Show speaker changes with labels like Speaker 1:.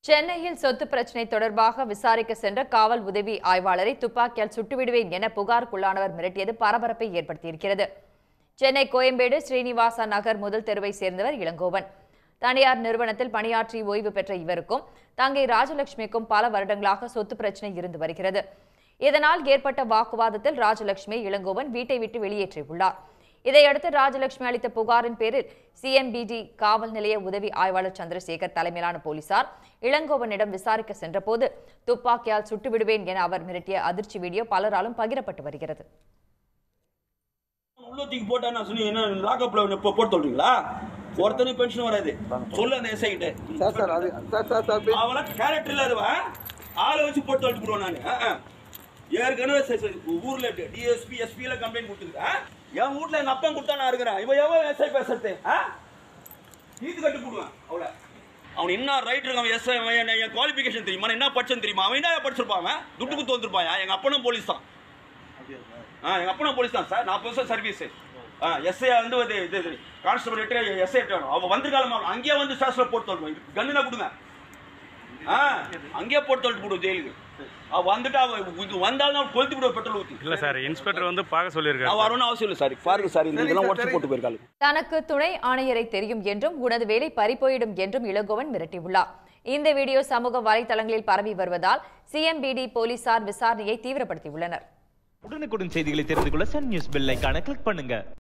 Speaker 1: சென்னையில் சொத்து பிரச்சினை தொடர்பாக விசாரிக்க சென்ற காவல் உதவி ஆய்வாளரை துப்பாக்கியால் சுட்டுவிடுவேன் என புகாருக்குள்ளானவர் மிரட்டியது பரபரப்பை ஏற்படுத்தியிருக்கிறது சென்னை கோயம்பேடு ஸ்ரீனிவாசா நகர் முதல் தெருவை சேர்ந்தவர் இளங்கோவன் தனியார் நிறுவனத்தில் பணியாற்றி ஓய்வு பெற்ற இவருக்கும் தங்கை ராஜலட்சுமிக்கும் பல வருடங்களாக சொத்து பிரச்சனை இருந்து வருகிறது இதனால் ஏற்பட்ட வாக்குவாதத்தில் ராஜலட்சுமி இளங்கோவன் வீட்டை விட்டு வெளியேற்றியுள்ளார் இதையடுத்து ராஜலட்சுமி அளித்த புகாரின் பேரில் சிஎம்பிடி காவல் நிலைய உதவி ஆய்வாளர் சந்திரசேகர் தலைமையிலான போலீசார் இளங்கோவனிடம் விசாரிக்க சென்றபோது துப்பாக்கியால் சுட்டுவிடுவேன் என அவர் மிரட்டிய அதிர்ச்சி வீடியோ பலராலும் பகிரப்பட்டு வருகிறது
Speaker 2: உள்ள தூக்கி போட்டா நான் சொன்னி என்ன லாக்அப்ல இப்போ போட்டு சொல்றீங்களா ஒருத்தனுக்கு பென்ஷன் வராது சொல்லு அந்த எஸ்ஐ கிட்ட
Speaker 3: சார் சார் அது சார் சார் சார் please.
Speaker 2: அவள கேரக்டர் இல்லாதவா ஆளை வச்சு போட்டு தள்ளிட்டு போடுவேன் நான் ஆ, ஆ. ஏற்கனவே ச- ச- ஊர்ல டிஎஸ்பி எஸ்பி எல்லாம் கம்ப்ளைண்ட் கொடுத்துருக்கா என் வீட்ல எங்க அப்பா கொடுத்தா நான் இருக்கிறேன் இவன் எவன் எஸ்ஐ பேசுறது ஆ? தீத்து கட்டு போடுவேன் அவள அவன் என்ன ரைட் இருக்கான் எஸ்ஐ என் குவாலிஃபிகேஷன் தெரியுமா நான் என்ன படிச்சேன்னு தெரியுமா அவன் என்ன படிச்சிருப்பான் அவன் துட்டு குத்து வந்திருப்பான் எங்க அப்பனும் போலீஸ் தான் ஆ எங்க அப்பனும் போலீஸ் தான் சார் நாற்பது வருஷம் சர்வீஸ் ஆ எஸ்ஐ வந்து இது இது இது கான்ஸ்டபிள் எட்டு எஸ்ஐ எட்டு அவன் வந்திருக்காளமா அங்கேயே வந்து ஸ்டேஷன்ல போட்டு தள்ளுவேன் கண்ணுனா கொடுங்க ஆ அங்கேயே போட்டு தள்ளிட்டு போடுவோம் ஜெயிலுக்கு அவ வந்துட்டு அவ இது வந்தாலும் அவன் கொளுத்து விடுவோம் பெட்ரோல் ஊத்தி
Speaker 4: இல்ல சார் இன்ஸ்பெக்டர் வந்து பார்க்க சொல்லியிருக்காரு
Speaker 2: அவன் வரணும்னு அவசியம் இல்லை சார் பாருங்க சார் இந்த இதெல்லாம் உடச்சு போட்டு போயிருக்காங்க
Speaker 1: தனக்கு துணை ஆணையரை தெரியும் என்றும் உனது வேலை பறிபோயிடும் என்றும் இளங்கோவன் மிரட்டியுள்ளார் இந்த வீடியோ சமூக வலைதளங்களில் பரவி வருவதால் சிஎம்பிடி போலீசார் விசாரணையை தீவிரப்படுத்தியுள்ளனர்
Speaker 5: உடனுக்குடன் செய்திகளை தெரிந்து கொள்ள சன் நியூஸ் பெல் ஐகானை கிளிக் பண்ணுங்க